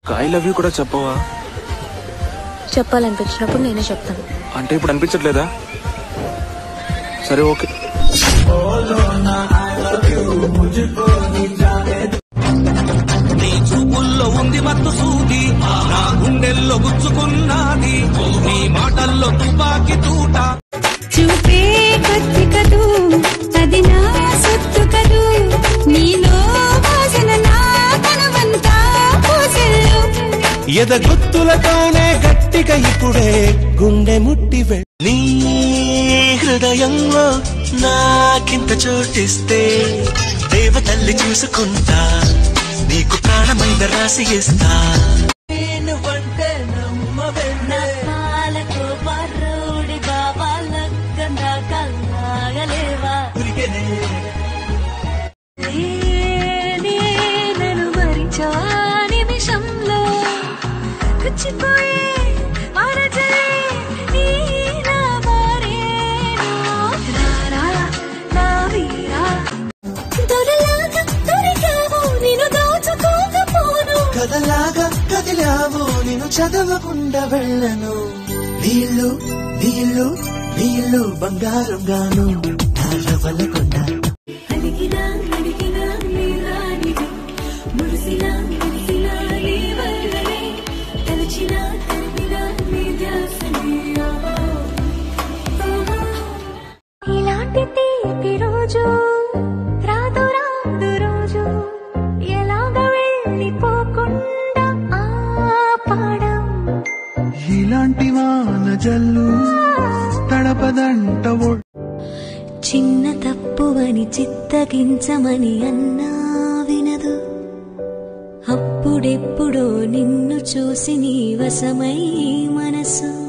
I love you కూడా చెప్పవా చెప్పాలనిపించినప్పుడు నేనే చెప్తాను అంటే ఇప్పుడు అనిపించట్లేదా సరే ఓకే నీ చూపుల్లో ఉంది మత్తు సూది నా గుండెల్లో గుచ్చుకున్నది నీ మాటల్లో తుపాకి తూట చూపే కొద్ది కదూ అది నా సొత్తు కదూ నీలో వాసన నా తనవంతా పూసెల్లు ఎదగొత్తులతోనే గట్టిగా ఇప్పుడే గుండె ముట్టి వె- నీ హృదయంలో నాకింత చోటిస్తే దేవతల్లి చూసుకుంటా నీకు ప్రాణమైన రాసి ఇస్తా పాలకు పర్రుడి బాబా లగ్గంద కల్లాగలేవా నన్ను మరిచా నిమిషంలో కుచ్చిపోయే మరచలే నీలా మారేను రారా నా వీరా దొరలాగా దొరికావు నిన్ను దోచుకోకపోను కదలాగా కదిలావు నేను చదవకుండా వెళ్ళను నీళ్ళు నీళ్ళు నీళ్ళు బంగారం గాను వల్లకుండా అడిగినా అడిగినా నీ రానిది మురిసినా మురిసినా నీ వల్లనే తలచినా తలపినా నీ ధ్యాసనే ఇలాంటి తీపి రోజు రాదు రాదు రోజు ఎలాగ వెళ్ళిపోకుండా ఆపడం ఇలాంటి వాన జల్లు తడపదంట ఒ- చిన్న తప్పువని చిత్తగించమని అన్నా వినదు అప్పుడెప్పుడో నిన్ను చూసి నీ వశమై మనసు